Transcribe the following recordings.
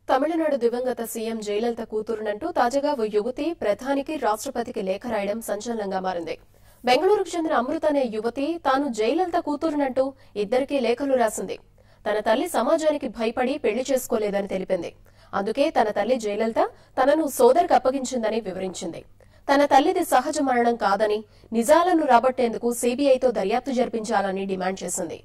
తమిళనాడు దివంగత సీఎం జయలలిత కూతురునంటూ తాజాగా ఓ యువతి ప్రధానికి రాష్ట్రపతికి లేఖ రాయడం సంచలనంగా మారింది బెంగళూరుకు చెందిన అమృత అనే యువతి తాను జయలలిత కూతురునంటూ ఇద్దరికీ లేఖలు రాసింది తన తల్లి సమాజానికి భయపడి పెళ్లి చేసుకోలేదని తెలిపింది అందుకే తన తల్లి జయలలిత తనను సోదరికి అప్పగించిందని వివరించింది తన తల్లిది సహజ మరణం కాదని నిజాలను రాబట్టేందుకు సీబీఐతో దర్యాప్తు జరిపించాలని డిమాండ్ చేసింది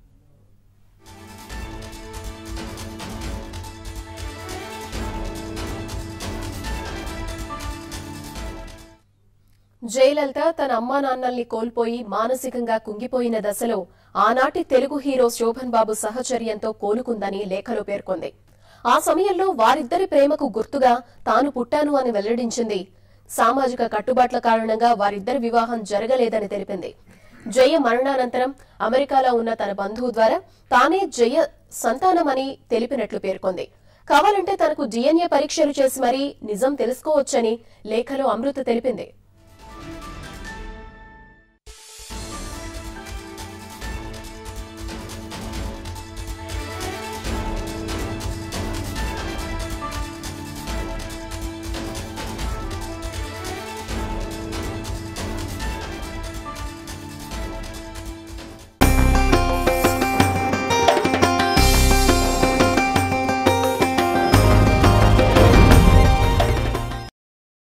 జయలలిత తన అమ్మా నాన్నల్ని కోల్పోయి మానసికంగా కుంగిపోయిన దశలో ఆనాటి తెలుగు హీరో శోభన్ బాబు సహచర్యంతో కోలుకుందని లేఖలో పేర్కొంది ఆ సమయంలో వారిద్దరి ప్రేమకు గుర్తుగా తాను పుట్టాను అని వెల్లడించింది సామాజిక కట్టుబాట్ల కారణంగా వారిద్దరి వివాహం జరగలేదని తెలిపింది జయ మరణానంతరం అమెరికాలో ఉన్న తన బంధువు ద్వారా తానే జయ సంతానమని తెలిపినట్లు పేర్కొంది కావాలంటే తనకు డిఎన్ఏ పరీక్షలు చేసి మరీ నిజం తెలుసుకోవచ్చని లేఖలో అమృత తెలిపింది